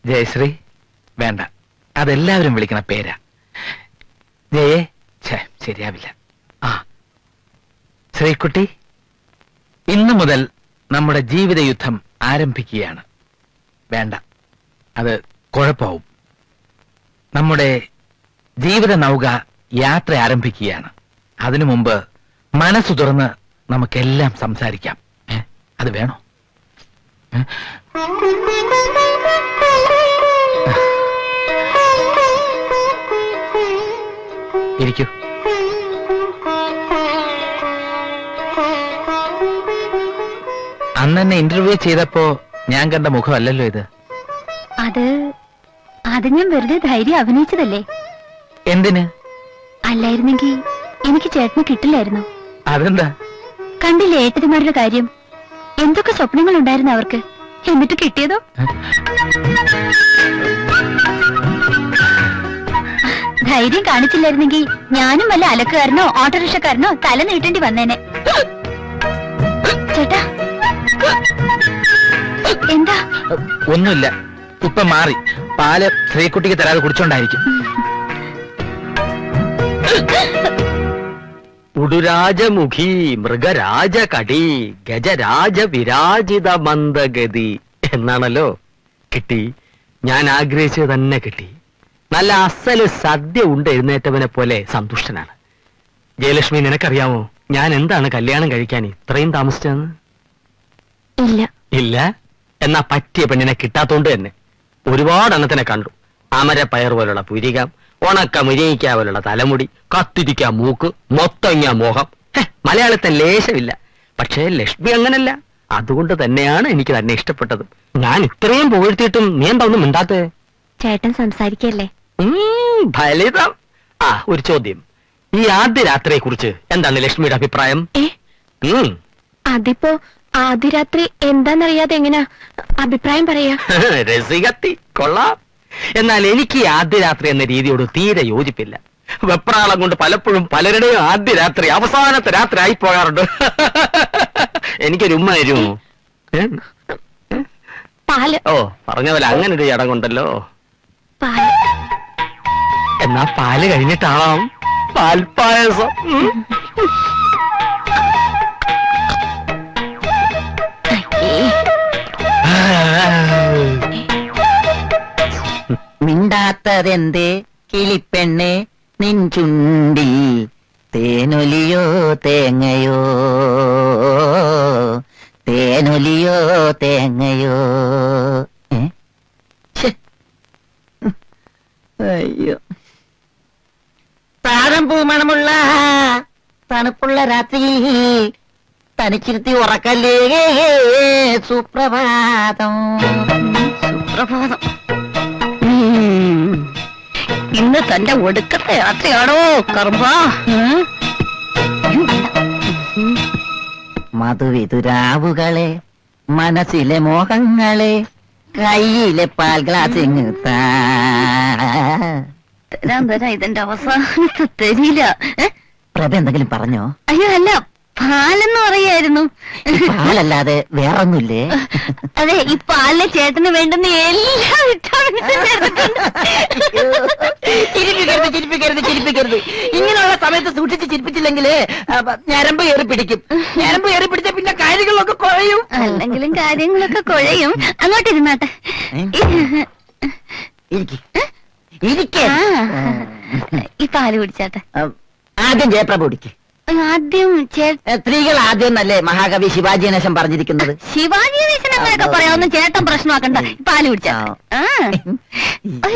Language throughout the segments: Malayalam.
ജയശ്രീ വേണ്ട അതെല്ലാവരും വിളിക്കണ പേരാ ജയേ ഛേ ശരിയാവില്ല ആ ശ്രീകുട്ടി ഇന്നു മുതൽ നമ്മുടെ ജീവിത യുദ്ധം ആരംഭിക്കുകയാണ് വേണ്ട അത് കുഴപ്പമാവും നമ്മുടെ ജീവിത നൗക യാത്ര ആരംഭിക്കുകയാണ് അതിനു മുമ്പ് മനസ്സു തുറന്ന് നമുക്കെല്ലാം സംസാരിക്കാം ഏ? അത് വേണോ ഏ? ഇരിക്കൂ അന്ന് എന്നെ ഇന്റർവ്യൂ ചെയ്തപ്പോ ഞാൻ കണ്ട മുഖമല്ലല്ലോ ഇത് അത് അത് ഞാൻ വെറുതെ ധൈര്യം അഭിനയിച്ചതല്ലേ എന്തിന് അല്ലായിരുന്നെങ്കിൽ എനിക്ക് ചേട്ടന് കിട്ടില്ലായിരുന്നു അതെന്താ കണ്ടില്ലേ ഏട്ടന്മാരുടെ കാര്യം എന്തൊക്കെ സ്വപ്നങ്ങൾ ഉണ്ടായിരുന്നു അവർക്ക് എന്നിട്ട് കിട്ടിയതോ ധൈര്യം കാണിച്ചില്ലായിരുന്നെങ്കിൽ ഞാനും വല്ല അലക്കുകാരനോ ഓട്ടോറിക്ഷക്കാരനോ തല നീട്ടേണ്ടി വന്നേനെ ചേട്ടാ എന്താ ഒന്നുമില്ല ഇപ്പൊ മാറി പാല് ശ്രീകുട്ടിക്ക് തരാതെ കുടിച്ചോണ്ടായിരിക്കും ഉടുരാജമുഖി മൃഗരാജകടി ഗജരാജ വിരാജിത മന്ദഗതി എന്നാണല്ലോ കിട്ടി ഞാൻ ആഗ്രഹിച്ചത് തന്നെ കിട്ടി നല്ല അസല് സദ്യ ഉണ്ട് എഴുന്നേറ്റവനെ പോലെ സന്തുഷ്ടനാണ് ജയലക്ഷ്മി നിനക്കറിയാമോ ഞാൻ എന്താണ് കല്യാണം കഴിക്കാൻ ഇത്രയും താമസിച്ചതെന്ന് ഇല്ല ഇല്ല എന്നാ പറ്റിയ പെണ്ണിനെ കിട്ടാത്തോണ്ട് തന്നെ ഒരുപാട് എണ്ണത്തിനെ കണ്ടു അമരപ്പയർ പോലുള്ള പുരികം ഉണക്ക മുരിങ്ങിക്ക പോലുള്ള തലമുടി കത്തിരിക്ക മൂക്ക് മൊത്തങ്ങ മോഹം ഹെ, മലയാളത്തെ ലേശമില്ല പക്ഷേ ലക്ഷ്മി അങ്ങനല്ല അതുകൊണ്ട് തന്നെയാണ് എനിക്ക് തന്നെ ഇഷ്ടപ്പെട്ടത് ഞാൻ ഇത്രയും പുകഴ്ത്തിയിട്ടും നീ എന്താ ഒന്നും മിണ്ടാത്തേ ചേട്ടൻ സംസാരിക്കല്ലേ ഉം, ഫലിതം ആ ഒരു ചോദ്യം ഈ ആദ്യ രാത്രിയെ കുറിച്ച് എന്താണ് ലക്ഷ്മിയുടെ അഭിപ്രായം ഏ ഉം അതിപ്പോ ആദ്യ രാത്രി എന്താന്നറിയാതെ എങ്ങനാ അഭിപ്രായം പറയാ രസികത്തി കൊള്ളാം എന്നാൽ എനിക്ക് ഈ ആദ്യ രാത്രി എന്ന രീതിയോട് തീരെ യോജിപ്പില്ല വെപ്രാളം കൊണ്ട് പലപ്പോഴും പലരുടെയും ആദ്യ രാത്രി അവസാനത്തെ രാത്രി ആയി പോകാറുണ്ട് എനിക്കൊരു ഉമ്മ തരുമോ ഏ? പാല് ഓ പറഞ്ഞ പോലെ അങ്ങനെ ഒരു ചടങ്ങുണ്ടല്ലോ പാല് എന്നാ പാല് കഴിഞ്ഞിട്ടാവാം പാൽപ്പായസം ഉം. മിണ്ടാത്തതെന്തേ കിളിപ്പെണ്ണെ നിൻ ചുണ്ടിൽ തേനൊലിയോ തേങ്ങയോ തേനൊലിയോ തേങ്ങയോ ഏ? ഛെ. അയ്യോ താഴമ്പൂ മണമുള്ള തണുപ്പുള്ള രാത്രിയിൽ തനിച്ചിരുത്തി ഉറക്കല്ലേ സുപ്രഭാതം സുപ്രഭാതം ഇന്ന് തന്റെ ഒടുക്കത്തെ യാത്രയാണോ കർമ്മ മധുവിതുരാവുകളെ മനസ്സിലെ മോഹങ്ങളെ കയ്യിലെ പാൽ ഗ്ലാസ് ഇങ്ങ് താ. തരാൻ തരാ ഇതിന്റെ അവസാനത്തെ തരില്ല ഏ? പ്രഭ എന്തെങ്കിലും പറഞ്ഞോ അയ്യോ അല്ല പാലെന്ന് പറയായിരുന്നു ഈ പാലല്ലാതെ വേറൊന്നുമില്ലേ അതെ ഈ പാലിലെ ചേട്ടന് വേണ്ടുന്ന എല്ലാ വിറ്റാമിനും ചേർത്തിട്ടുണ്ട്. ചിരിപ്പിക്കരുത് ചിരിപ്പിക്കരുത് ചിരിപ്പിക്കരുത് ഇങ്ങനെയുള്ള സമയത്ത് സൂക്ഷിച്ച് ചിരിപ്പിച്ചില്ലെങ്കിൽ ഞരമ്പ് കയറി പിടിക്കും ഞരമ്പ് കയറി പിടിച്ച പിന്നെ കാര്യങ്ങളൊക്കെ കുറയും അല്ലെങ്കിലും കാര്യങ്ങളൊക്കെ കുഴയും അങ്ങോട്ട് ഇരുന്നാട്ടെ ഇരിക്ക്. ഇരിക്ക്. ആ. ഈ പാല് കുടിച്ചാട്ടെ ഉം. ആദ്യം ജയപ്രഭ കുടിക്ക് ആദ്യം ചേ ഏ, സ്ത്രീകൾ ആദ്യം എന്നല്ലേ മഹാകവി ശിവാജി ഗണേശൻ പറഞ്ഞിരിക്കുന്നത് ശിവാജി ഗണേശൻ അങ്ങനെയൊക്കെ പറയാവുന്ന ചേട്ടൻ പ്രശ്നമാക്കണ്ട ഈ പാല് കുടിച്ചാ ആ അയ്യോ.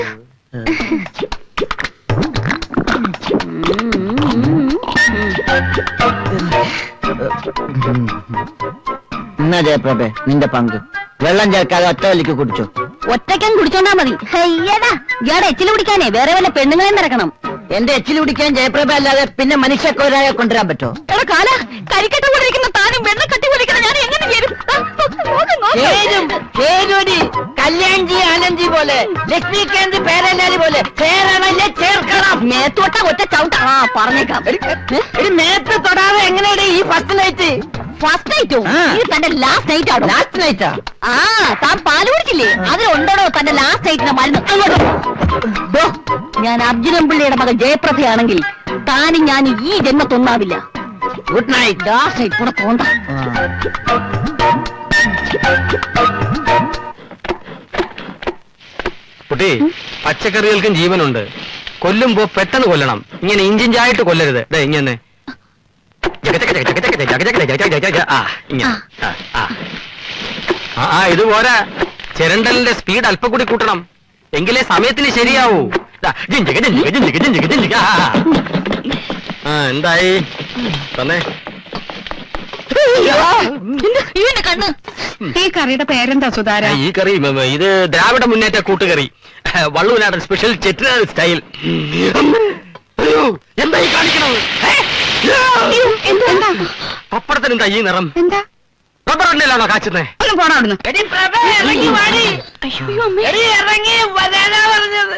എന്നാ ജയപ്രഭ നിന്റെ പങ്ക് വെള്ളം ചേർക്കാതെ ഒറ്റ വലിക്ക് കുടിച്ചോ ഒറ്റയ്ക്കൻ കുടിച്ചോണ്ടാ മതി അയ്യടാ ഇയാടെ എച്ചില് കുടിക്കാനേ വേറെ വല്ല പെണ്ണുങ്ങളെ നിറക്കണം എന്റെ എച്ചിൽ കുടിക്കാൻ ജയപ്രഭ അല്ലാതെ പിന്നെ മനുഷ്യക്കോരായ കൊണ്ടുവരാൻ പറ്റോ എടാ കാല കരിക്കട്ട കൊണ്ടിരിക്കുന്ന താനും വെള്ളം കട്ടി കൊണ്ടിരിക്കുന്ന ഞാൻ എങ്ങനെ ചേരും ആ, നോക്ക്, നോക്ക്. ചേരും ചേരൂരി കല്യാൺജി ആനന്ദ്ജി പോലെ ലക്ഷ്മികാന്ത് പേരല്ലാലി പോലെ ചേരണല്ലേ ചേർക്കണം മേത്തോട്ട ഒറ്റ ചവിട്ട ആ പറഞ്ഞേക്കാം ഒരു നേരത്തെ തൊടാതെ എങ്ങനെയാണ് ഈ ഫസ്റ്റ് നൈറ്റ് ഫസ്റ്റ് നൈറ്റോ ആ. ഇത് തന്റെ ലാസ്റ്റ് നൈറ്റ് ആണോ ലാസ്റ്റ് നൈറ്റാ ആ താൻ പാല് കുടിച്ചില്ലേ അതിലുണ്ടോ തന്റെ ലാസ്റ്റ് നൈറ്റിന്റെ മരുന്ന് അങ്ങോട്ട് ദോ, ഞാൻ അർജുനൻ പിള്ളയുടെ മകൻ ജയപ്രഭയാണെങ്കിൽ താനും ഞാൻ ഈ ജന്മത്തൊന്നാവില്ല ഗുഡ് നൈറ്റ് ലാസ്റ്റ് നൈറ്റ് കൂടെ പോണ്ട കുട്ടി പച്ചക്കറികൾക്കും ജീവനുണ്ട് കൊല്ലുമ്പോ പെട്ടെന്ന് കൊല്ലണം ഇങ്ങനെ ഇഞ്ചിഞ്ചായിട്ട് കൊല്ലരുത് ദേ ഇങ്ങനെ ആ ഇങ്ങനെ ആ, ആ. ആ, ആ ഇത് പോരാ ചിരണ്ടലിന്റെ സ്പീഡ് അല്പം കൂടി കൂട്ടണം എങ്കിലേ സമയത്തിന് ശരിയാവൂ ദാ, ജിഞ്ചിക, ജിഞ്ചിക, ജിഞ്ചിക, ജിഞ്ചിക, ജിഞ്ചിക. ആ, ആ. ആ എന്തായി തന്നെ ഇവന്റെ കണ്ണ് ഈ കറിയുടെ പേരെന്താ സുധാര ആ, ഈ കറി മ, മ, ഇത് ദ്രാവിഡ മുന്നേറ്റ കൂട്ടുകറി വള്ളുവനാടൻ സ്പെഷ്യൽ ചെറ്റിനാട് സ്റ്റൈൽ അയ്യോ എന്താ ഈ കാണിക്കണത് ഏ? എന്താ പപ്പടത്തിന് എന്താ ഈ നിറം എന്താ റബ്ബർ എണ്ണയിലാണോ കാച്ചുന്നേ ഒന്ന് പോടാ അവിടുന്ന് എടി പ്രഭ ഇറങ്ങി വാടി അയ്യോ അമ്മേ എടി ഇറങ്ങി വരാനാ പറഞ്ഞത്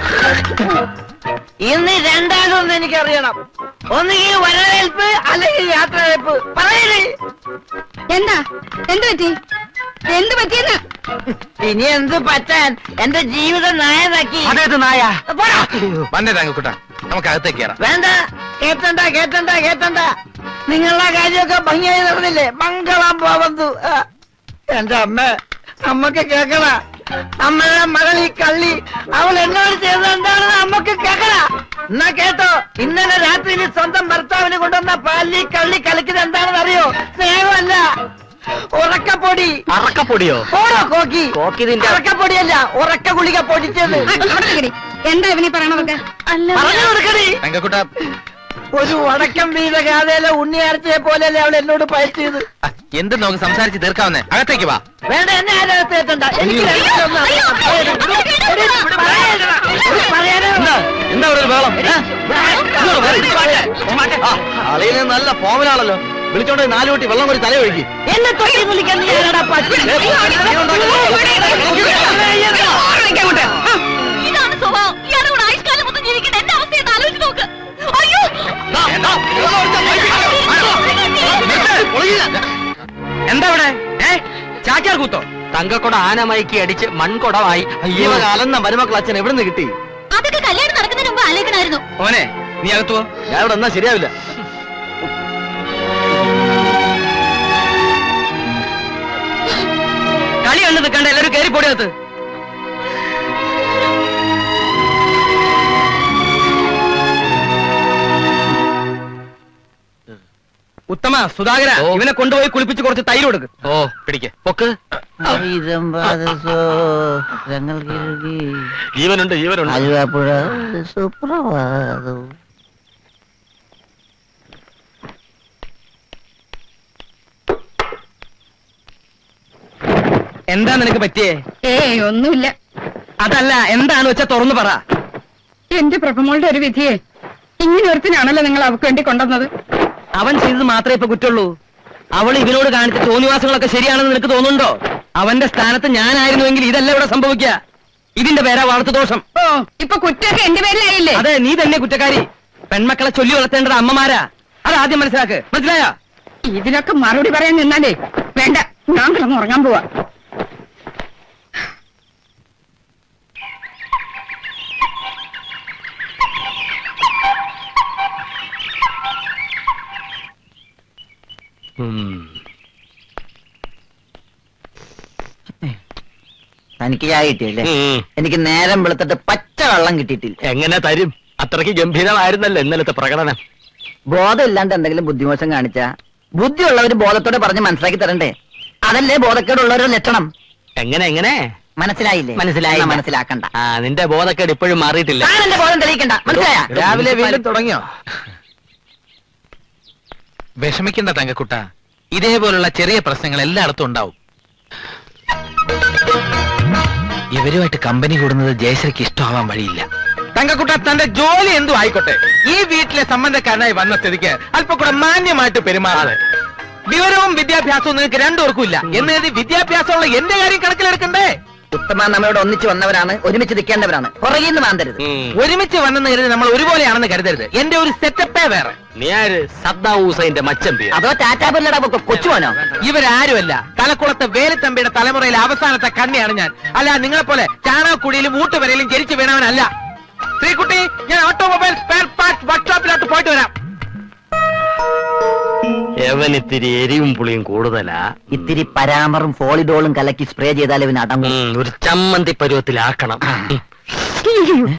ഇന്ന് രണ്ടാമതൊന്ന് എനിക്കറിയണം ഒന്നുകിൽ വരവേൽപ്പ് അല്ലെങ്കിൽ യാത്രവേൽപ്പ് പറയണേ എന്താ എന്ത് പറ്റി എന്ത് പറ്റിയെന്ന് ഇനി എന്ത് പറ്റാൻ എന്റെ ജീവിതം നായനാക്കി അതേത് നായ പോടാ. വന്നേ തങ്കക്കുട്ട നമുക്ക് അകത്തേക്ക് കയറാം വേണ്ട കേട്ടണ്ട കേട്ടണ്ട കേട്ടണ്ട നിങ്ങളുടെ കാര്യമൊക്കെ ഭംഗിയായി നടന്നില്ലേ മംഗളം പോവന്തു ആ. എന്റെ അമ്മ അമ്മക്ക് കേക്കണ അമ്മയുടെ മകൾ ഈ കള്ളി അവൾ എന്നോട് ചെയ്തത് എന്താണെന്ന് അമ്മക്ക് കേക്കണ എന്നാ കേട്ടോ ഇന്നലെ രാത്രിയിൽ സ്വന്തം ഭർത്താവിന് കൊണ്ടുവന്ന പാലിൽ കള്ളി കളിക്കുന്നത് എന്താണെന്ന് അറിയോ സ്നേഹമല്ല ഉറക്കപ്പൊടി അറക്കപ്പൊടിയോ പോടോ കോക്കി കോക്കി ഇതിന്റെ- ഉറക്കപ്പൊടിയല്ല ഉറക്ക ഗുളിക പൊടിച്ചത് ആ, അവിടെ നിൽക്കടി. എന്താ ഇവനീ പറയണതൊക്കെ അല്ല പറഞ്ഞു കൊടുക്കണേ തങ്കക്കുട്ട ഒരു വടക്കം വീത ഗാഥയിലെ ഉണ്ണിയാർച്ചയെ പോലെയല്ലേ അവൾ എന്നോട് പയറ്റിയത് ആ, എന്ത് നമുക്ക് സംസാരിച്ച് തീർക്കാവുന്നേ അകത്തേക്ക് വാ വേണ്ട എന്നെ ആരോഗ്യത്തേറ്റണ്ട എനിക്ക് രണ്ടിലൊന്ന് അയ്യോ, അറിയണം. അയ്യോ, എടി, പറയരുത്. എടി, പറയാനോ? എന്താ ഇവിടെ ഒരു ബഹളം ഏ? വേണ്ട. അളിയന് നല്ല ഫോമിലാണല്ലോ വിളിച്ചോണ്ട് പോയി നാല് കുട്ടി വെള്ളം കൂടി തല ഒഴുകി എന്നെ തൊട്ടി വിളിക്കാൻ നീ ആരാടാ പട്ടി? ഇതാണ് സ്വഭാവം ഇയാളുടെ കൂടെ ആയുഷ്കാലം മൊത്തം ജീവിക്കേണ്ട എന്റെ അവസ്ഥയെന്ന് ആലോചിച്ച് നോക്ക് അയ്യോ എന്താ ഇവിടെ ഏ ചാക്യാർ കൂത്തോ തങ്കക്കൊട ആനമയക്കി അടിച്ച് മൺകുടമായി അയ്യോ കാലന്ന മരുമക്കൾ അച്ഛൻ എവിടെ നിന്ന് കിട്ടി അതൊക്കെ കല്യാണം നടക്കുന്നതിന് മുമ്പ് ആലോചിക്കണമായിരുന്നു ഓനെ നീ അകത്ത് പോ ഞാൻ ഇവിടെ എന്നാ ശരിയാവില്ല കളി കണ്ടു നിൽക്കണ്ട എല്ലാവരും കയറി പൊടിയകത്ത് ഉത്തമ സുധാകര ഓ. ഇവനെ കൊണ്ടുപോയി കുളിപ്പിച്ച് കുറച്ച് തൈര് കൊടുക്ക് ഓ പിടിക്ക് പൊക്ക് ജീവനുണ്ട് ജീവനുണ്ട് ആലുവാപ്പുഴ സുപ്രഭാതം എന്താ നിനക്ക് പറ്റിയേ ഏയ് ഒന്നുമില്ല അതല്ല എന്താണ് വെച്ചാ തുറന്നു പറ എന്റെ പ്രഭമോളുടെ ഒരു വിധിയെ ഇങ്ങനെ ഒരുത്തിനാണല്ലോ നിങ്ങൾ അവക്ക് വേണ്ടി കൊണ്ടുവന്നത് അവൻ ചെയ്തത് മാത്രമേ ഇപ്പൊ കുറ്റുള്ളൂ അവൾ ഇവനോട് കാണിച്ച തോന്നിവാസങ്ങളൊക്കെ ശരിയാണെന്ന് നിനക്ക് തോന്നുന്നുണ്ടോ അവന്റെ സ്ഥാനത്ത് ഞാനായിരുന്നുവെങ്കിൽ ഇതല്ല ഇവിടെ സംഭവിക്കുക ഇതിന്റെ പേരാ വളർത്തു ദോഷം ഓ ഇപ്പൊ കുറ്റമൊക്കെ എന്റെ പേരിലായില്ലേ അതെ നീ തന്നെ കുറ്റക്കാരി പെൺമക്കളെ ചൊല്ലി വളർത്തേണ്ടത് അമ്മമാരാ അത് ആദ്യം മനസ്സിലാക്ക് മനസ്സിലായോ ഇതിനൊക്കെ മറുപടി പറയാൻ നിന്നാലേ വേണ്ട ഞാൻ കിടന്ന് ഉറങ്ങാൻ പോവാ തനിക്ക് ചായ കിട്ടിയല്ലേ ഉം. എനിക്ക് നേരം വെളുത്തിട്ട് പച്ച വെള്ളം കിട്ടിയിട്ടില്ല എങ്ങനെ തരും അത്രയ്ക്ക് ഗംഭീരമായിരുന്നല്ലോ ഇന്നലത്തെ പ്രകടനം ബോധമില്ലാണ്ട് എന്തെങ്കിലും ബുദ്ധിമോശം കാണിച്ച ബുദ്ധിയുള്ളവര് ബോധത്തോടെ പറഞ്ഞ് മനസ്സിലാക്കി തരണ്ടേ അതല്ലേ ബോധക്കേടുള്ളവരുടെ ലക്ഷണം എങ്ങനെ എങ്ങനെ മനസ്സിലായില്ലേ മനസ്സിലായില്ല. എന്നാ മനസ്സിലാക്കണ്ട ആ നിന്റെ ബോധക്കേട് ഇപ്പോഴും മാറിയിട്ടില്ല താൻ എന്റെ ബോധം തെളിയിക്കണ്ട മനസ്സിലായ രാവിലെ വീണ്ടും തുടങ്ങിയോ വിഷമിക്കണ്ട തങ്കക്കുട്ട ഇതേപോലുള്ള ചെറിയ പ്രശ്നങ്ങൾ എല്ലായിടത്തും ഉണ്ടാവും ഇവരുമായിട്ട് കമ്പനി കൂടുന്നത് ജയശ്രീക്ക് ഇഷ്ടമാവാൻ വഴിയില്ല തങ്കക്കുട്ട തന്റെ ജോലി എന്തും ആയിക്കോട്ടെ ഈ വീട്ടിലെ സംബന്ധക്കാരനായി വന്ന സ്ഥിതിക്ക് അല്പം കൂടെ മാന്യമായിട്ട് പെരുമാറാതെ വിവരവും വിദ്യാഭ്യാസവും നിനക്ക് രണ്ടുപേർക്കും ഇല്ല എന്ന് കരുതി വിദ്യാഭ്യാസമുള്ള എന്റെ കാര്യം കണക്കിലെടുക്കണ്ടേ ഉത്തമ നമ്മളോട് ഒന്നിച്ച് വന്നവരാണ് ഒരുമിച്ച് നിൽക്കേണ്ടവരാണ് പുറകിൽ നിന്ന് മാന്തരുത് ഉം. ഒരുമിച്ച് വന്നെന്ന് കരുതി നമ്മൾ ഒരുപോലെയാണെന്ന് കരുതരുത് എന്റെ ഒരു സെറ്റപ്പേ വേറെ നീ ആര് സദ്ദാം ഹുസൈന്റെ മച്ചമ്പിയ അതോ ടാറ്റാപുരയുടെ കൊച്ചുവാനോ ഇവരാരുമല്ല തലക്കുളത്തെ വേലുത്തമ്പിയുടെ തലമുറയിലെ അവസാനത്തെ കണ്ണിയാണ് ഞാൻ അല്ല നിങ്ങളെ പോലെ ചാണകക്കുടിയിലും ഊട്ടുവരയിലും ജനിച്ചു വീണവനല്ല ശ്രീകുട്ടി ഞാൻ ഓട്ടോമൊബൈൽ സ്പെയർ പാർട്ട് വർക്ക്ഷോപ്പിലോട്ട് പോയിട്ട് വരാം എവനിത്തിരി എരിവും പുളിയും കൂടുതലാ ഇത്തിരി പരാമറും ഫോളിഡോളും കലക്കി സ്പ്രേ ചെയ്താൽ ഇവന് അടങ്ങും ഉം, ഒരു ചമ്മന്തി പരുവത്തിലാക്കണം ഉം.